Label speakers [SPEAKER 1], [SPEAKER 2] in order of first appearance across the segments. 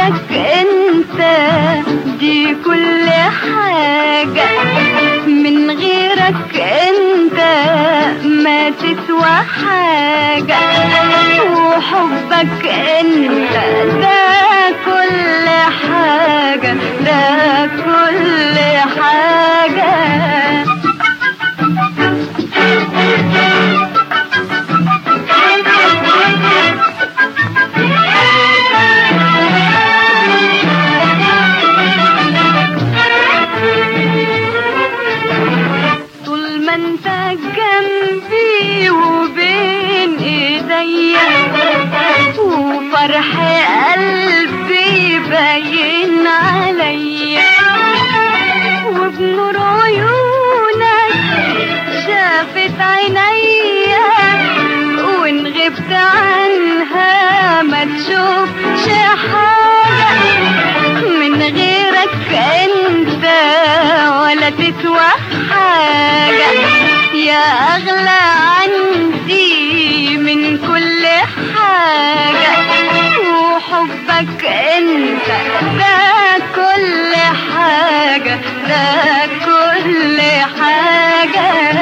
[SPEAKER 1] غيرك انت دي كل حاجة من غيرك انت ما تسوى حاجة وحبك انت ده كل حاجة ده كل حاجة طول ما انت جنبي وبين ايديا وفرح قلبي باين عليا وبنور عيونك شافت عينيا وان غبت عنها ما تشوفش حاجة من غيرك انت ولا تسوى حاجة يا اغلى عندي من كل حاجة وحبك انت ده كل حاجة ده كل حاجة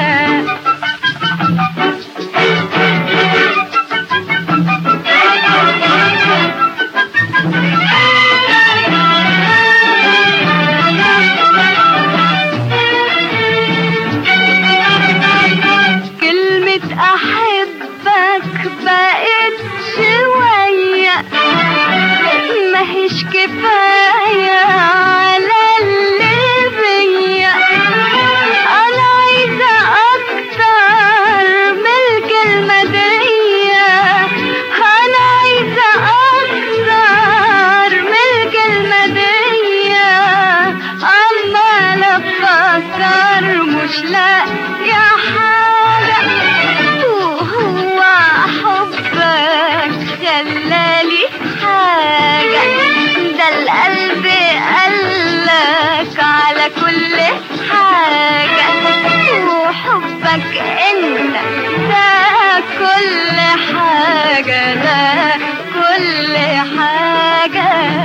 [SPEAKER 1] كلمة أحبك بقت شوية ماهيش كفاية على اللي بيا أنا عايزة أكتر من الكلمة دي أنا عايزة أكتر من الكلمة دي عمالة أفكر مش لاقية حاجة وهو حبك خلالي حاجة ده القلب قالك على كل حاجة وحبك انت ده كل حاجة ده كل حاجة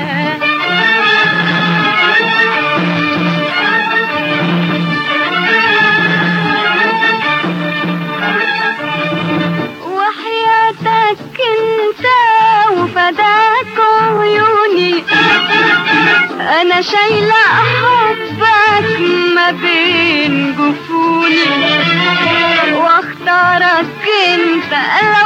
[SPEAKER 1] وحياتك انت وفداك عيوني انا شايلة حبك ما بين جفوني واختارك انت